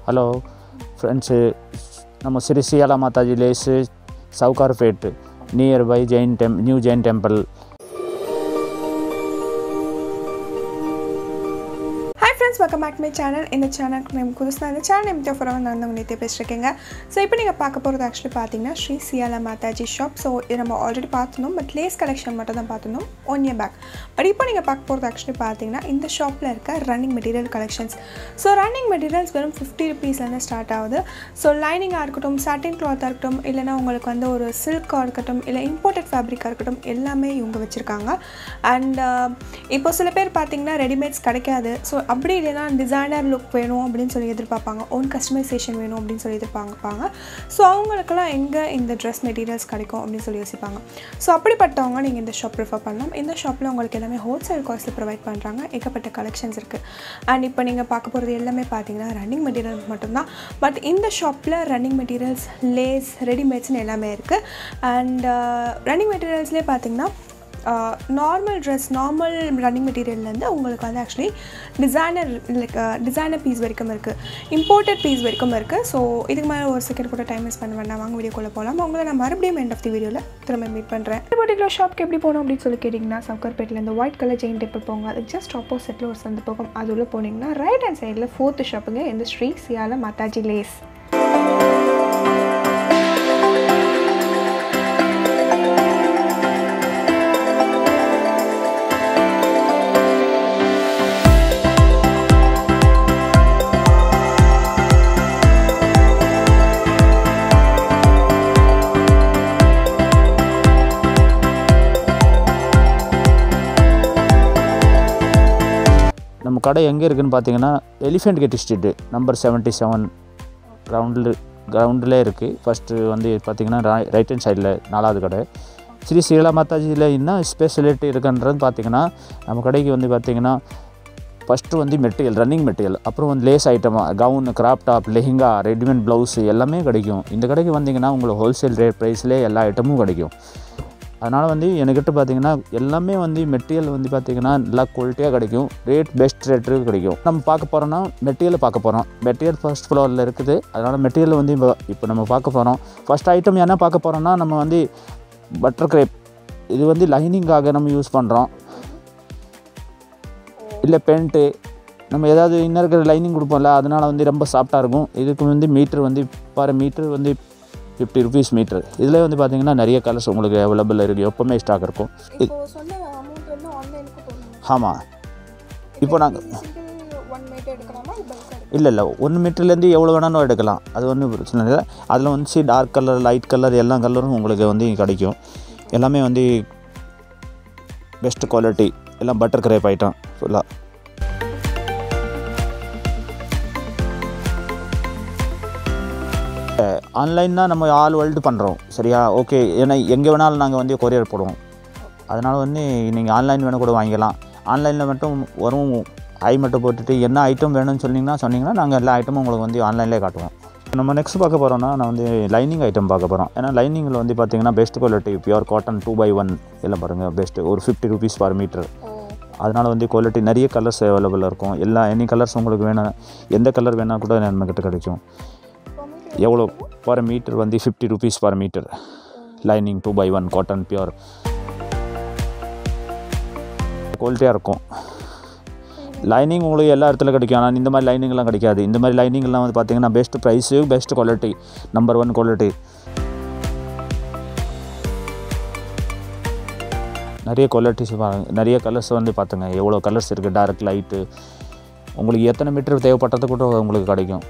hello friends ನಮ್ಮ Shri Siyala Mataji lace Sowcarpet nearby Jain ಟೆಂಪ್ new Jain temple hi friends welcome back my channel இந்த சேனலுக்கு name புதுசாக இந்த சேனல் நேம் தேஃபரவன் நான் உங்கள் நித்திய பேசிருக்கேங்க ஸோ இப்போ நீங்கள் பார்க்க போகிறது ஆக்சுவலி பார்த்தீங்கன்னா ஸ்ரீ சியாலா மாதாஜி ஷாப் ஸோ இது நம்ம ஆல்ரெடி பார்த்துருந்தோம் பட் லேஸ் கலெக்ஷன் மட்டும் தான் பார்த்துருந்தோம் ஒன் இயர் பேக் பட் இப்போ நீங்கள் பார்க்க போகிறது ஆக்சுவலி பார்த்தீங்கன்னா இந்த ஷாப்பில் இருக்க running material collections so running materials வெறும் ஃபிஃப்டி ருபீஸ்லேருந்து ஸ்டார்ட் ஆகுது ஸோ லைனிங்காக இருக்கட்டும் சாட்டின் கிளாத்தாக இருக்கட்டும் இல்லைனா உங்களுக்கு வந்து ஒரு சில்காக இருக்கட்டும் இல்லை இம்போர்ட்டட் ஃபேப்ரிக்காக இருக்கட்டும் எல்லாமே இவங்க வச்சுருக்காங்க அண்ட் இப்போ சில பேர் பார்த்தீங்கன்னா ரெடிமேட்ஸ் கிடைக்காது ஸோ அப்படி இல்லைன்னா டிசைனர் லுக் வேணும் அப்படின்னு சொல்லி எதிர்பார்ப்பாங்க ஓன் கஸ்டமைசேஷன் வேணும் அப்படின்னு சொல்லி எதிர்பார்ப்பாங்க ஸோ அவங்களுக்கெல்லாம் எங்கே இந்த ட்ரெஸ் மெட்டீரியல்ஸ் கிடைக்கும் அப்படின்னு சொல்லி யோசிப்பாங்க ஸோ அப்படிப்பட்டவங்க நீங்கள் இந்த ஷாப் ப்ரிஃபர் பண்ணலாம் இந்த ஷாப்பில் உங்களுக்கு எல்லாமே ஹோல்சேல் காஸ்ட்டில் ப்ரொவைட் பண்ணுறாங்க ஏகப்பட்ட கலெக்ஷன்ஸ் இருக்குது அண்ட் இப்போ நீங்கள் பார்க்க போகிறது எல்லாமே பார்த்தீங்கன்னா ரன்னிங் மெட்டீரியல் மட்டும்தான் பட் இந்த ஷாப்பில் ரன்னிங் மெட்டீரியல்ஸ் லேஸ் ரெடிமேட்ஸ்னு எல்லாமே இருக்குது அண்ட் ரன்னிங் மெட்டீரியல்ஸ்லேயே பார்த்தீங்கன்னா நார்மல் ட்ரெஸ் நார்மல் ரன்னிங் மெட்டீரியல்லேருந்து உங்களுக்கு வந்து actually designer like designer piece வரைக்கும் இருக்குது இம்போர்ட்டட் பீஸ் வரைக்கும் இருக்குது ஸோ இதுக்கு மேலே ஒரு செகண்ட் கூட டைம் வேஸ்ட் பண்ண வேண்டாம் வாங்க வீடியோக்குள்ளே போகலாம் உங்களை நான் மறுபடியும் எண்ட் ஆஃப் தி வீடியோவில் திரும்ப மீட் பண்ணுறேன் இந்த பர்டிகுலர் ஷாப்க்கு எப்படி போகணும் அப்படின்னு சொல்லி கேட்டிங்கன்னா சவுக்கர்பேட்டில் இந்த ஒயிட் கலர் ஜெயின் டெம்பிள் போங்க அது ஜஸ்ட் ஆப்போசிட்டில் ஒரு சந்து போகும் அது உள்ள போனீங்கன்னா ரைட் ஹேண்ட் சைடில் ஃபோர்த்து ஷாப்புங்க இந்த ஸ்ரீ சியால மாதாஜி லேஸ் நம்ம கடை எங்கே இருக்குதுன்னு பார்த்தீங்கன்னா elephant gate street number seventy seven கிரவுண்டில் கிரவுண்டில் இருக்குது ஃபஸ்ட்டு வந்து பார்த்தீங்கன்னா ரைட் ஹேண்ட் சைடில் நாலாவது கடை ஸ்ரீ சீலா மாதாஜியில் என்ன ஸ்பெஷலிட்டி இருக்குன்றது பார்த்தீங்கன்னா நம்ம கடைக்கு வந்து பார்த்தீங்கன்னா ஃபஸ்ட்டு வந்து மெட்டீரியல் ரன்னிங் மெட்டீரியல் அப்புறம் வந்து lace item gown crop top lehenga readymade blouse எல்லாமே கிடைக்கும் இந்த கடைக்கு வந்தீங்கன்னா உங்களுக்கு ஹோல்சேல் ரேட் ப்ரைஸ்லேயே எல்லா ஐட்டமும் கிடைக்கும் அதனால் வந்து என்கிட்ட பார்த்தீங்கன்னா எல்லாமே வந்து மெட்டீரியல் வந்து பார்த்தீங்கன்னா நல்லா குவாலிட்டியாக கிடைக்கும் ரேட் பெஸ்ட் ரேட்டு கிடைக்கும் நம்ம பார்க்க போகிறோன்னா மெட்டீரியல் பார்க்க போகிறோம் மெட்டீரியல் ஃபர்ஸ்ட் ஃப்ளோரில் இருக்குது அதனால் மெட்டீரியல் வந்து இப்போ இப்போ நம்ம பார்க்க போகிறோம் ஃபஸ்ட் ஐட்டம் என்ன பார்க்க போகிறோன்னா நம்ம வந்து பட்டர் கிரேப் இது வந்து லைனிங்காக நம்ம யூஸ் பண்ணுறோம் இல்லை பென்ட்டு நம்ம ஏதாவது இன்னும் இருக்கிற லைனிங் கொடுப்போம்ல அதனால் வந்து ரொம்ப சாஃப்டாக இருக்கும் இதுக்கு வந்து மீட்ரு வந்து பாரு மீட்ரு வந்து ஃபிஃப்டி ருபீஸ் மீட்ரு இதில் வந்து பார்த்தீங்கன்னா நிறைய கலர்ஸ் உங்களுக்கு அவைலபிள் இருக்குது எப்போவுமே ஸ்டாக் இருக்கும் இப்போ சொன்ன அமௌண்ட் வந்து ஆன்லைனுக்கு போகணும் ஆமாம் இப்போ நாங்கள் சிங்கிள் ஒன் மீட்டர் எடுக்கலாமா இல்லை பல்க் இல்லை இல்லை ஒன்று மீட்டர்லேருந்து எவ்வளோ வேணாலும் எடுக்கலாம் அது ஒன்றும் பிரச்சனை இல்லை அதில் வந்து டார்க் கலர் லைட் கலர் எல்லா கலரும் உங்களுக்கு வந்து கிடைக்கும் எல்லாமே வந்து பெஸ்ட் குவாலிட்டி எல்லாம் பட்டர் கிரேப் ஐட்டம் ஃபுல்லாக ஆன்லைன்னா நம்ம ஆல் வேர்ல்டு பண்ணுறோம் சரியா ஓகே ஏன்னா எங்கே வேணாலும் நாங்கள் வந்து கொரியர் போடுவோம் அதனால் வந்து நீங்கள் ஆன்லைன் வேணும் கூட வாங்கிக்கலாம் ஆன்லைனில் மட்டும் வரும் ஐ மட்டும் போட்டுட்டு என்ன ஐட்டம் வேணும்னு சொன்னீங்கன்னா சொன்னீங்கன்னா நாங்கள் எல்லா ஐட்டமும் உங்களுக்கு வந்து ஆன்லைன்லேயே காட்டுவோம் நம்ம நெக்ஸ்ட் பார்க்க போகிறோம்னா நான் வந்து லைனிங் ஐட்டம் பார்க்க போகிறோம் ஏன்னா லைனிங்கில் வந்து பார்த்தீங்கன்னா best quality pure cotton two by one எல்லாம் பாருங்கள் பெஸ்ட்டு ஒரு ஃபிஃப்டி ருபீஸ் பர் மீட்டர் அதனால் வந்து குவாலிட்டி நிறைய கலர்ஸ் அவைலபிளாக இருக்கும் எல்லா எனி கலர்ஸ் உங்களுக்கு வேணும் எந்த கலர் வேணால் கூட நம்மக்கிட்ட கிடைக்கும் எவ்வளோ பர் மீட்டர் வந்து fifty rupees per metre lining two by one cotton pure குவாலிட்டியாக இருக்கும் லைனிங் உங்களுக்கு எல்லா இடத்துல கிடைக்கும் ஆனால் இந்த மாதிரி லைனிங்லாம் கிடைக்காது இந்த மாதிரி லைனிங்லாம் வந்து பார்த்தீங்கன்னா best price best quality number one quality நிறைய குவாலிட்டிஸ் நிறைய கலர்ஸ் வந்து பார்த்துங்க எவ்வளோ கலர்ஸ் இருக்குது டார்க் லைட்டு உங்களுக்கு எத்தனை மீட்டர் தேவைப்பட்டது கூட உங்களுக்கு கிடைக்கும்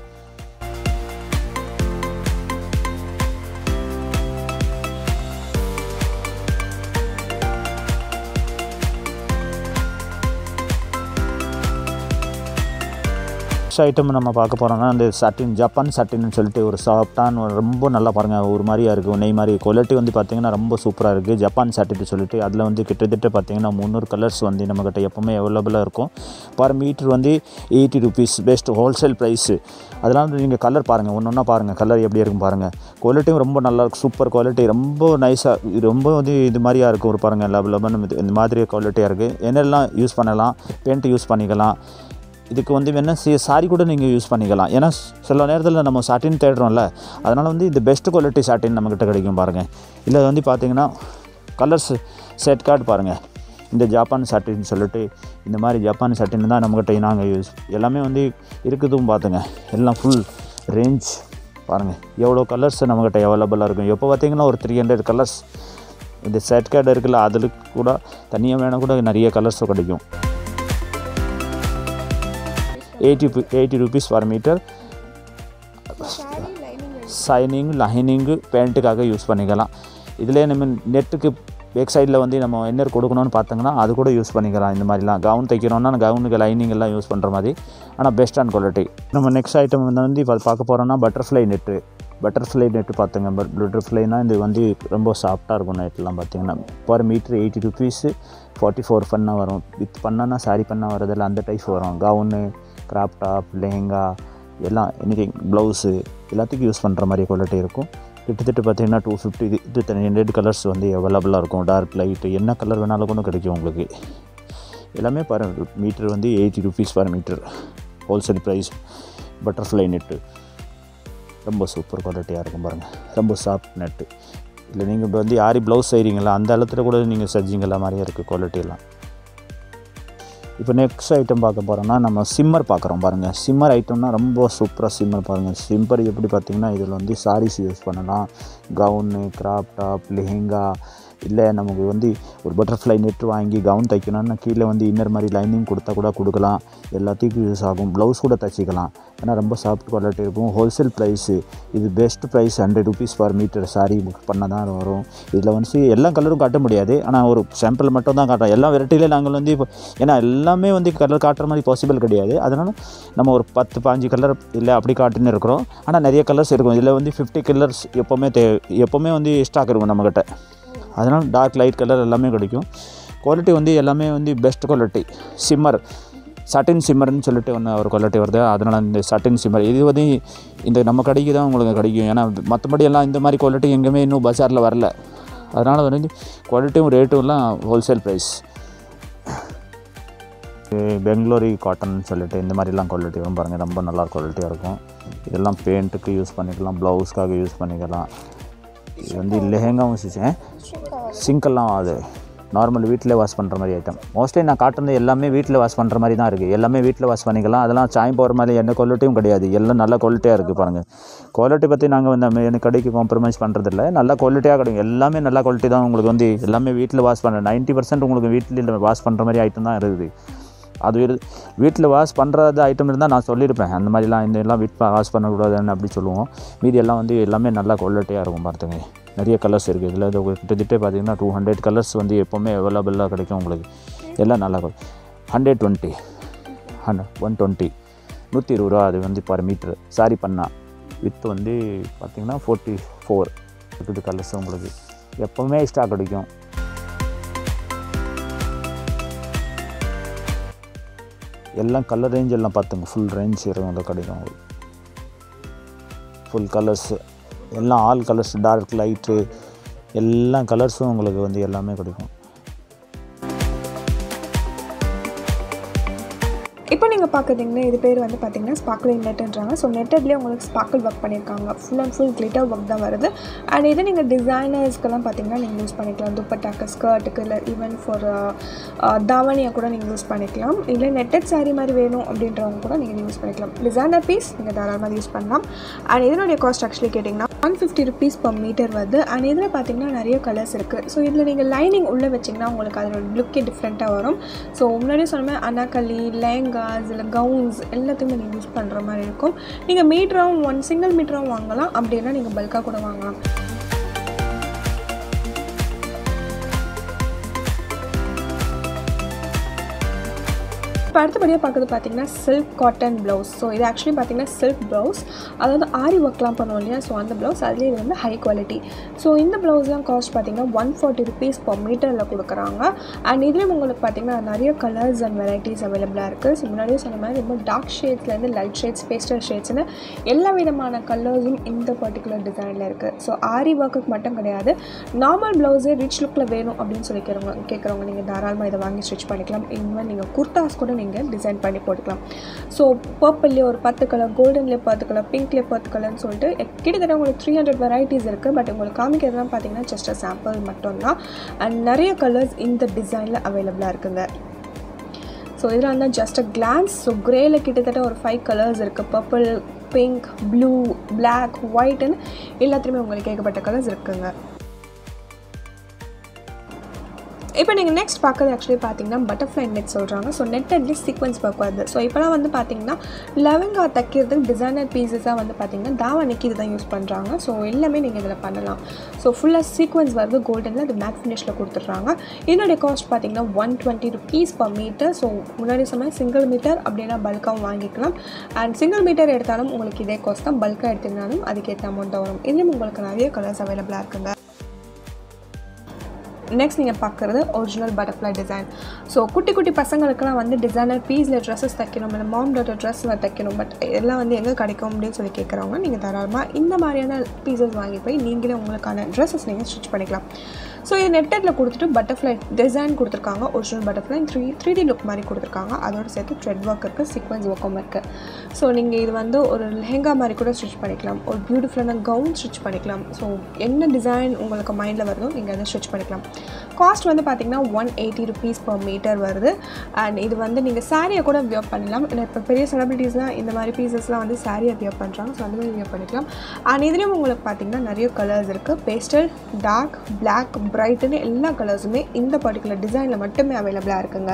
நெக்ஸ்ட் ஐட்டம் நம்ம பார்க்க போகிறோம்னா அந்த சட்டின் ஜப்பான் சட்டின்னு சொல்லிட்டு ஒரு சாஃப்டான ரொம்ப நல்லா பாருங்கள் ஒரு மாதிரியா இருக்கும் நெய் மாதிரி குவாலிட்டி வந்து பார்த்திங்கன்னா ரொம்ப சூப்பராக இருக்குது ஜப்பான் சட்டின்னு சொல்லிட்டு அதில் வந்து கிட்டத்தட்ட பார்த்திங்கன்னா முந்நூறு கலர்ஸ் வந்து நம்மக்கிட்ட எப்போவுமே அவைலபிளாக இருக்கும் பர் மீட்ரு வந்து eighty rupees best wholesale price அதெல்லாம் வந்து நீங்கள் கலர் பாருங்கள் ஒன்று ஒன்றா பாருங்கள் கலர் எப்படி இருக்கும் பாருங்கள் குவாலிட்டியும் ரொம்ப நல்லா இருக்கும் சூப்பர் குவாலிட்டி ரொம்ப நைஸாக ரொம்ப வந்து இது மாதிரியா இருக்கும் ஒரு பாருங்கள் லவ் லவன் இந்த மாதிரி குவாலிட்டியாக இருக்குது என்னெல்லாம் யூஸ் பண்ணலாம் பெயிண்ட் யூஸ் பண்ணிக்கலாம் இதுக்கு வந்து வேணால் சி சாரி கூட நீங்கள் யூஸ் பண்ணிக்கலாம் ஏன்னா சில நேரத்தில் நம்ம சாட்டின் தேடுறோம்ல அதனால் வந்து இது பெஸ்ட் குவாலிட்டி சாட்டின் நம்மக்கிட்ட கிடைக்கும் பாருங்கள் இல்லை வந்து பார்த்தீங்கன்னா கலர்ஸ் செட் கார்டு பாருங்கள் இந்த ஜப்பான் சட்டின்னு சொல்லிட்டு இந்த மாதிரி ஜப்பான் சட்டின்னு தான் நம்மக்கிட்ட நாங்கள் யூஸ் எல்லாமே வந்து இருக்குதும் பார்த்துங்க எல்லாம் ஃபுல் ரேஞ்ச் பாருங்கள் எவ்வளோ கலர்ஸ் நம்மக்கிட்ட அவைலபிளாக இருக்கும் எப்போ பார்த்தீங்கன்னா ஒரு த்ரீ ஹண்ட்ரட் கலர்ஸ் இந்த செட் கார்டு இருக்குல்ல அதில் கூட தனியாக வேணால் கூட நிறைய கலர்ஸும் கிடைக்கும் eighty eighty rupees per metre sari lining shining lining பேண்ட்டுக்காக யூஸ் பண்ணிக்கலாம் இதிலே நம்ம நெட்டுக்கு பேக் சைடில் வந்து நம்ம என்ன கொடுக்கணும்னு பார்த்தோங்கன்னா அது கூட யூஸ் பண்ணிக்கலாம் இந்த மாதிரிலாம் கவுன் தைக்கிறோம்னா கவுனுக்கு லைனிங் எல்லாம் யூஸ் பண்ணுற மாதிரி ஆனால் பெஸ்ட் அண்ட் குவாலிட்டி நம்ம நெக்ஸ்ட் ஐட்டம் வந்து இப்போ பார்க்க போகிறோம்னா பட்டர்ஃப்ளை நெட்டு பட்டர்ஃப்ளை நெட்டு பார்த்துங்க பட் பட்டர்ஃப்ளைனா இது வந்து ரொம்ப சாஃப்டாக இருக்கும் நெட்லாம் பார்த்தீங்கன்னா per metre eighty rupees forty four பண்ணால் வரும் வித் பண்ணனா சாரி பண்ணால் வரதில்ல அந்த டைப் வரும் கவுனு கிராப் டாப் லெஹெங்கா எல்லாம் எனிதிங் ப்ளவுஸு எல்லாத்துக்கும் யூஸ் பண்ணுற மாதிரி குவாலிட்டி இருக்கும் கிட்டத்தட்ட பார்த்தீங்கன்னா டூ ஃபிஃப்டி இது தனி ஹண்ட்ரட் கலர்ஸ் வந்து அவைலபிளாக இருக்கும் டார்க் லைட்டு என்ன கலர் வேணாலும் கூட கிடைக்கும் உங்களுக்கு எல்லாமே பர் மீட்டர் வந்து eighty rupees per metre wholesale price butterfly net ரொம்ப சூப்பர் குவாலிட்டியாக இருக்கும் பாருங்கள் ரொம்ப சாஃப்ட் நெட்டு இல்லை நீங்கள் இப்போ வந்து யாரி ப்ளவுஸ் செய்கிறீங்களா அந்த இடத்துல கூட நீங்கள் சஜ்ஜிங்களா மாதிரியே இருக்குது குவாலிட்டியெல்லாம் இப்போ நெக்ஸ்ட் ஐட்டம் பார்க்க போகிறோம்னா நம்ம சிம்மர் பார்க்குறோம் பாருங்கள் சிம்மர் ஐட்டம்னா ரொம்ப சூப்பராக சிம்மர் பாருங்கள் சிம்மர் எப்படி பார்த்தீங்கன்னா இதில் வந்து சாரீஸ் யூஸ் பண்ணலாம் கவுனு கிராப் டாப் லெஹெங்கா இல்லை நமக்கு வந்து ஒரு பட்டர்ஃப்ளை நெட் வாங்கி கவுன் தைக்கணும்னா கீழே வந்து இன்னர் மாதிரி லைனிங் கொடுத்தா கூட கொடுக்கலாம் எல்லாத்துக்கும் யூஸ் ஆகும் ப்ளவுஸ் கூட தைச்சிக்கலாம் ஏன்னா ரொம்ப சாஃப்ட் குவாலிட்டி இருக்கும் ஹோல்சேல் ப்ரைஸு இது best price hundred rupees per metre sari book பண்ண தான் வரும் இதில் வந்து எல்லா கலரும் காட்ட முடியாது ஆனால் ஒரு சாம்பிள் மட்டும் தான் காட்டுறோம் எல்லா வெரைட்டியிலே நாங்கள் வந்து இப்போ ஏன்னா எல்லாமே வந்து கலர் காட்டுற மாதிரி பாசிபிள் கிடையாது அதனால் நம்ம ஒரு பத்து பாஞ்சு கலர் இல்லை அப்படி காட்டுன்னு இருக்கிறோம் ஆனால் நிறைய கலர்ஸ் இருக்கும் இதில் வந்து ஃபிஃப்டி கலர்ஸ் எப்போவுமே தே எப்போவுமே வந்து ஸ்டாக் இருக்கும் நம்மக்கிட்ட அதனால் டார்க் லைட் கலர் எல்லாமே கிடைக்கும் குவாலிட்டி வந்து எல்லாமே வந்து பெஸ்ட் குவாலிட்டி சிம்மர் சட்டின் சிம்மர்னு சொல்லிட்டு ஒன்று ஒரு குவாலிட்டி வருது அதனால் இந்த சட்டின் சிம்மர் இது வந்து இந்த நம்ம கடைக்கு தான் உங்களுக்கு கிடைக்கும் ஏன்னா மற்றபடி எல்லாம் இந்த மாதிரி குவாலிட்டி எங்கேயுமே இன்னும் பஜாரில் வரல அதனால் வந்து குவாலிட்டியும் ரேட்டும் எல்லாம் ஹோல்சேல் ப்ரைஸ் பெங்களூரி காட்டன் சொல்லிட்டு இந்த மாதிரிலாம் குவாலிட்டி வரும் பாருங்கள் ரொம்ப நல்லா குவாலிட்டியாக இருக்கும் இதெல்லாம் பெயிண்ட்டுக்கு யூஸ் பண்ணிக்கலாம் ப்ளவுஸ்க்காக யூஸ் பண்ணிக்கலாம் இது வந்து லெஹெங்காவும் செஞ்சேன் சிங்கெல்லாம் அது நார்மல் வீட்டில் வாஷ் பண்ணுற மாதிரி ஐட்டம் மோஸ்ட்லி நான் காட்டுறது எல்லாமே வீட்டில் வாஷ் பண்ணுற மாதிரி தான் இருக்குது எல்லாமே வீட்டில் வாஷ் பண்ணிக்கலாம் அதெல்லாம் சாயம் போகிற மாதிரி எந்த குவாலிட்டியும் கிடையாது எல்லாம் நல்ல குவாலிட்டியாக இருக்குது பாருங்கள் குவாலிட்டி பற்றி நாங்கள் வந்து எனக்கு கடைக்கு காம்ப்ரமைஸ் பண்ணுறதில்ல நல்ல குவாலிட்டியாக கிடைக்கும் எல்லாமே நல்ல குவாலிட்டி தான் உங்களுக்கு வந்து எல்லாமே வீட்டில் வாஷ் பண்ண நைன்ட்டி பர்சன்ட் உங்களுக்கு வீட்டில் வாஷ் பண்ணுற மாதிரி ஐட்டம் தான் இருக்குது அது இரு வீட்டில் வாஷ் பண்ணுறது ஐட்டம் இருந்தால் நான் சொல்லியிருப்பேன் அந்த மாதிரிலாம் இந்த எல்லாம் வீட்டில் வாஷ் பண்ணக்கூடாதுன்னு அப்படி சொல்லுவோம் மீதி எல்லாம் வந்து எல்லாமே நல்லா குவாலிட்டியாக இருக்கும் பார்த்துங்க நிறைய கலர்ஸ் இருக்குது இதில் இது கிட்டத்தட்ட பார்த்தீங்கன்னா டூ ஹண்ட்ரட் கலர்ஸ் வந்து எப்போவுமே அவைலபிளாக கிடைக்கும் உங்களுக்கு எல்லாம் நல்லா hundred twenty hundred one twenty நூற்றி இருபது ரூபா அது வந்து பர் மீட்ரு சாரி பண்ணா வித் வந்து பார்த்திங்கன்னா ஃபோர்ட்டி ஃபோர் இருக்குது கலர்ஸ் உங்களுக்கு எப்போவுமே ஸ்டாக் கிடைக்கும் எல்லாம் கலர் ரேஞ்ச் எல்லாம் பார்த்துங்க ஃபுல் ரேஞ்ச் இருக்கும் அந்த கிடைக்கும் உங்களுக்கு ஃபுல் கலர்ஸ் எல்லாம் ஆல் கலர்ஸ் டார்க் லைட்டு எல்லா கலர்ஸும் உங்களுக்கு வந்து எல்லாமே கிடைக்கும் இப்போ நீங்கள் பார்க்குறீங்கன்னா இது பேர் வந்து பார்த்தீங்கன்னா ஸ்பார்க்கிளிங் நெட்டுன்றாங்க ஸோ நெட்டட்லேயே உங்களுக்கு ஸ்பார்க்கிள் ஒர்க் பண்ணியிருக்காங்க full and full glitter work தான் வருது அண்ட் இதை நீங்கள் டிசைனர்ஸ்க்கெல்லாம் பார்த்தீங்கன்னா நீங்கள் யூஸ் பண்ணிக்கலாம் துப்பட்டாக்கு ஸ்கர்ட்டுக்கு இல்லை ஈவன் ஃபார் தாவணியை கூட நீங்கள் யூஸ் பண்ணிக்கலாம் இல்லை நெட்டட் saree மாதிரி வேணும் அப்படின்றவங்க கூட நீங்கள் யூஸ் பண்ணிக்கலாம் டிசைனர் பீஸ் நீங்கள் தாராளமாக யூஸ் பண்ணலாம் அண்ட் இதனுடைய காஸ்ட் ஆக்சுவலி கேட்டிங்கன்னா one fifty rupees per metre வருது அண்ட் இதில் பார்த்தீங்கன்னா நிறைய கலர்ஸ் இருக்குது ஸோ இதில் நீங்கள் லைனிங் உள்ளே வச்சிங்கன்னா உங்களுக்கு அதோட லுக்கே டிஃப்ரெண்ட்டாக வரும் ஸோ முன்னாடியே சொன்ன மாதிரி அனாக்கலி லெஹங்காஸ் இல்லை கவுன்ஸ் எல்லாத்தையுமே நீங்கள் யூஸ் பண்ணுற மாதிரி இருக்கும் நீங்கள் மீட்டராகவும் ஒன் சிங்கிள் மீட்டராகவும் வாங்கலாம் அப்படின்னா நீங்கள் பல்காக கூட வாங்கலாம் இப்போ அடுத்தபடியாக பார்க்குறது பார்த்தீங்கன்னா சில்க் காட்டன் ப்ளவுஸ் ஸோ இது ஆக்சுவலி பார்த்தீங்கன்னா சில்க் ப்ளவுஸ் அதாவது ஆரி ஒர்க்லாம் பண்ணுவோம் இல்லையா ஸோ அந்த ப்ளவுஸ் அதுலேயே இது வந்து ஹை குவாலிட்டி ஸோ இந்த ப்ளவுஸ்லாம் காஸ்ட் பார்த்தீங்கன்னா ஒன் ஃபார்ட்டி ருபீஸ் per மீட்டரில் கொடுக்குறாங்க அண்ட் இதுலேயும் உங்களுக்கு பார்த்தீங்கன்னா நிறைய கலர்ஸ் அண்ட் வெரைட்டிஸ் அவைலபிளாக இருக்குது ஸோ முன்னாடியே சொன்ன மாதிரி ரொம்ப டார்க் ஷேட்ஸ்லேருந்து லைட் ஷேட்ஸ் பேஸ்டல் ஷேட்ஸ்னு எல்லா விதமான கலர்ஸும் இந்த பர்டிகுலர் டிசைனில் இருக்குது ஸோ ஆரி ஒர்க்குக்கு மட்டும் கிடையாது நார்மல் ப்ளவுஸே ரிச் லுக்கில் வேணும் அப்படின்னு சொல்லி கேட்குறவங்க கேட்குறவங்க நீங்கள் தாராளமாக இதை வாங்கி ஸ்டிச் பண்ணிக்கலாம் இனிமேல் நீங்கள் குர்தாஸ் கூட நீங்கள் டிசைன் பண்ணி போட்டுக்கலாம் ஸோ பர்பிள்லேயே ஒரு பத்து கலர் கோல்டன்லேயே பத்து கலர் பிங்க்லேயே பத்து கலர்னு சொல்லிட்டு கிட்டத்தட்ட உங்களுக்கு த்ரீ ஹண்ட்ரட் வெரைட்டிஸ் இருக்குது பட் உங்களுக்கு காமிக்கிறதுலாம் பார்த்தீங்கன்னா ஜஸ்ட் சாம்பிள் மட்டும்தான் அண்ட் நிறைய கலர்ஸ் இந்த டிசைனில் அவைலபிளாக இருக்குங்க ஸோ இதில் வந்து ஜஸ்ட் அ கிளான்ஸ் ஸோ கிரேயில் கிட்டத்தட்ட ஒரு ஃபைவ் கலர்ஸ் இருக்குது பர்பிள் பிங்க் ப்ளூ பிளாக் ஒயிட்னு எல்லாத்துலேயுமே உங்களுக்கு ஏகப்பட்ட கலர்ஸ் இருக்குங்க இப்போ நீங்கள் நெக்ஸ்ட் பார்க்குறது ஆக்சுவலி பார்த்தீங்கன்னா பட்டர்ஃப்ளை நெட் சொல்கிறாங்க so net at least sequins work வருது ஸோ இப்போலாம் வந்து பார்த்தீங்கன்னா லெவங்கா தைக்கிறதுக்கு டிசைனர் பீசஸாக வந்து பார்த்தீங்கன்னா தாவணிக்கு இதுதான் யூஸ் பண்ணுறாங்க ஸோ எல்லாமே நீங்கள் இதில் பண்ணலாம் ஸோ ஃபுல்லாக சீக்வன்ஸ் வருது கோல்டனில் அது மேட் ஃபினிஷில் கொடுத்துட்றாங்க இதனுடைய காஸ்ட் பார்த்தீங்கன்னா one twenty rupees per metre so முன்னாடி சொன்ன சிங்கிள் மீட்டர் அப்படின்னா பல்காகவும் வாங்கிக்கலாம் அண்ட் சிங்கிள் மீட்டர் எடுத்தாலும் உங்களுக்கு இதே காஸ்ட் தான் பல்காக எடுத்திருந்தாலும் அதுக்கேற்ற அமௌண்ட் தான் வரும் இதுலேயும் உங்களுக்கு நிறைய கலர்ஸ் அவைலபிளாக இருக்குங்க நெக்ஸ்ட் நீங்கள் பார்க்குறது ஒரிஜினல் பட்டர்ஃப்ளை டிசைன் ஸோ குட்டி குட்டி பசங்களுக்குலாம் வந்து டிசைனர் பீஸில் ட்ரெஸ்ஸஸ் தைக்கணும் இல்லை மாம் டாட்டர் ட்ரெஸ்ஸில் தைக்கணும் பட் எல்லாம் வந்து எங்கே கிடைக்கும் அப்படின்னு சொல்லி கேட்குறவங்க நீங்கள் தாராளமாக இந்த மாதிரியான பீசஸ் வாங்கி போய் நீங்களே உங்களுக்கான ட்ரெஸ்ஸஸ் நீங்கள் ஸ்டிச் பண்ணிக்கலாம் ஸோ இது நெட்டடில் கொடுத்துட்டு பட்டர்ஃப்ளை டிசைன் கொடுத்துருக்காங்க original butterfly three three D look மாதிரி கொடுத்துருக்காங்க அதோட சேர்த்து த்ரெட் ஒர்க் இருக்குது சீக்வன்ஸ் ஒர்க்கும் இருக்குது ஸோ நீங்கள் இது வந்து ஒரு லெஹெங்கா மாதிரி கூட ஸ்டிச் பண்ணிக்கலாம் ஒரு பியூட்டிஃபுல்லான கவுன் ஸ்டிச் பண்ணிக்கலாம் ஸோ என்ன டிசைன் உங்களுக்கு மைண்டில் வருதோ நீங்கள் அதை ஸ்டிச் பண்ணிக்கலாம் காஸ்ட் வந்து பார்த்திங்கன்னா one eighty rupees per metre வருது அண்ட் இது வந்து நீங்கள் சாரியை கூட வியர் பண்ணலாம் இல்லை இப்போ பெரிய செலிபிரிட்டிஸ்லாம் இந்த மாதிரி பீசஸ்லாம் வந்து சாரியை வியர் பண்ணுறாங்க ஸோ அந்த மாதிரி வியர் பண்ணிக்கலாம் அண்ட் இதுலேயும் உங்களுக்கு பார்த்திங்கன்னா நிறைய கலர்ஸ் இருக்குது பேஸ்டல் டார்க் பிளாக் பிரைட்டுன்னு எல்லா கலர்ஸுமே இந்த பர்டிகுலர் டிசைனில் மட்டுமே அவைலபிளாக இருக்குங்க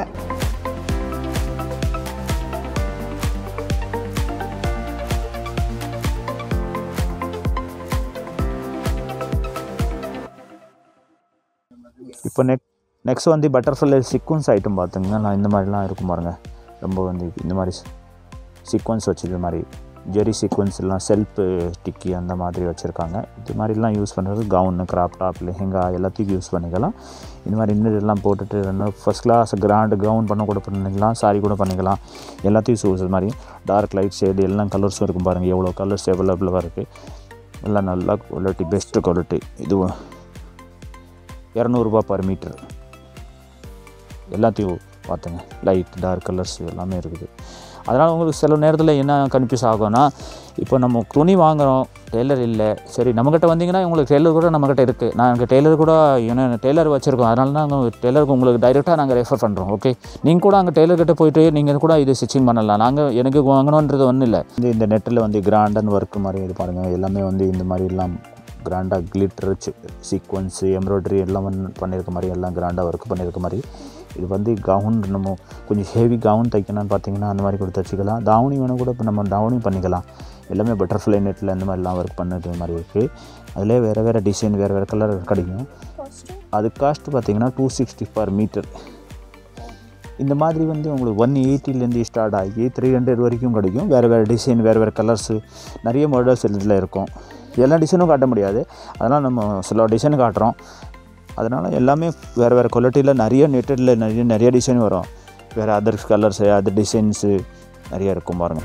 இப்போ நெக் நெக்ஸ்ட் வந்து பட்டர்ஃப்ளை சீக்வன்ஸ் ஐட்டம் பார்த்துங்கன்னா நான் இந்த மாதிரிலாம் இருக்கும் பாருங்க ரொம்ப வந்து இந்த மாதிரி சீக்வன்ஸ் வச்சது மாதிரி ஜெரி சீக்வன்ஸ் எல்லாம் செல்ஃப் டிக்கி அந்த மாதிரி வச்சுருக்காங்க இது மாதிரிலாம் யூஸ் பண்ணுறது கவுனு கிராப் டாப் லெஹெங்கா எல்லாத்தையும் யூஸ் பண்ணிக்கலாம் இந்த மாதிரி இன்னும் இதெல்லாம் போட்டுட்டு இன்னும் ஃபஸ்ட் கிளாஸ் கிராண்டு கவுன் பண்ண கூட பண்ணிக்கலாம் சாரி கூட பண்ணிக்கலாம் எல்லாத்தையும் யூஸ் மாதிரி டார்க் லைட் ஷேடு எல்லாம் கலர்ஸும் இருக்கும் பாருங்கள் எவ்வளோ கலர்ஸ் அவைலபிளாக இருக்குது எல்லாம் நல்லா குவாலிட்டி பெஸ்ட்டு குவாலிட்டி இதுவும் இரநூறுபா பர் மீட்டர் எல்லாத்தையும் பார்த்துங்க லைட் டார்க் கலர்ஸ் எல்லாமே இருக்குது அதனால் உங்களுக்கு சில நேரத்தில் என்ன கன்ஃபியூஸ் ஆகும்னா இப்போ நம்ம துணி வாங்குகிறோம் டெய்லர் இல்லை சரி நம்மக்கிட்ட வந்தீங்கன்னா உங்களுக்கு டெய்லர் கூட நம்மக்கிட்ட இருக்குது நாங்கள் டெய்லர் கூட ஏன்னா டெய்லர் வச்சுருக்கோம் அதனால தான் நாங்கள் டெய்லருக்கு உங்களுக்கு டைரெக்டாக நாங்கள் ரெஃபர் பண்ணுறோம் ஓகே நீங்கள் கூட அங்கே டெய்லர்கிட்ட போயிட்டு நீங்கள் கூட இது ஸ்டிச்சிங் பண்ணலாம் நாங்கள் எனக்கு வாங்கணுன்றது ஒன்றும் இல்லை இந்த இந்த நெட்டில் வந்து கிராண்டன் ஒர்க் மாதிரி இது பாருங்கள் எல்லாமே வந்து இந்த மாதிரி எல்லாம் கிராண்டாக கிளிட்டர் சீக்வன்ஸு எம்ப்ராய்டரி எல்லாம் வந்து பண்ணியிருக்க மாதிரி எல்லாம் கிராண்டாக ஒர்க் பண்ணியிருக்க மாதிரி இது வந்து கவுன் நம்ம கொஞ்சம் ஹெவி கவுன் தைக்கணும்னு பார்த்தீங்கன்னா அந்த மாதிரி கூட தைச்சிக்கலாம் தாவணி வேணும் கூட இப்போ நம்ம தாவணி பண்ணிக்கலாம் எல்லாமே பட்டர்ஃப்ளை நெட்டில் இந்த மாதிரிலாம் ஒர்க் பண்ணது மாதிரி இருக்குது அதிலே வேறு வேறு டிசைன் வேறு வேறு கலர் கிடைக்கும் அது காஸ்ட் பார்த்தீங்கன்னா டூ சிக்ஸ்டி பர் மீட்டர் இந்த மாதிரி வந்து உங்களுக்கு ஒன் எயிட்டிலேருந்து ஸ்டார்ட் ஆகி த்ரீ ஹண்ட்ரட் வரைக்கும் கிடைக்கும் வேறு வேறு டிசைன் வேறு வேறு கலர்ஸு நிறைய மாடல்ஸ் இதில் இருக்கும் எல்லா டிசைனும் காட்ட முடியாது அதனால் நம்ம சில டிசைன் காட்டுறோம் அதனால் எல்லாமே வேறு வேறு குவாலிட்டியில் நிறைய நெட்டடில் நிறைய நிறைய டிசைன் வரும் வேறு அதர் கலர்ஸு அதர் டிசைன்ஸு நிறைய இருக்கும் பாருங்கள்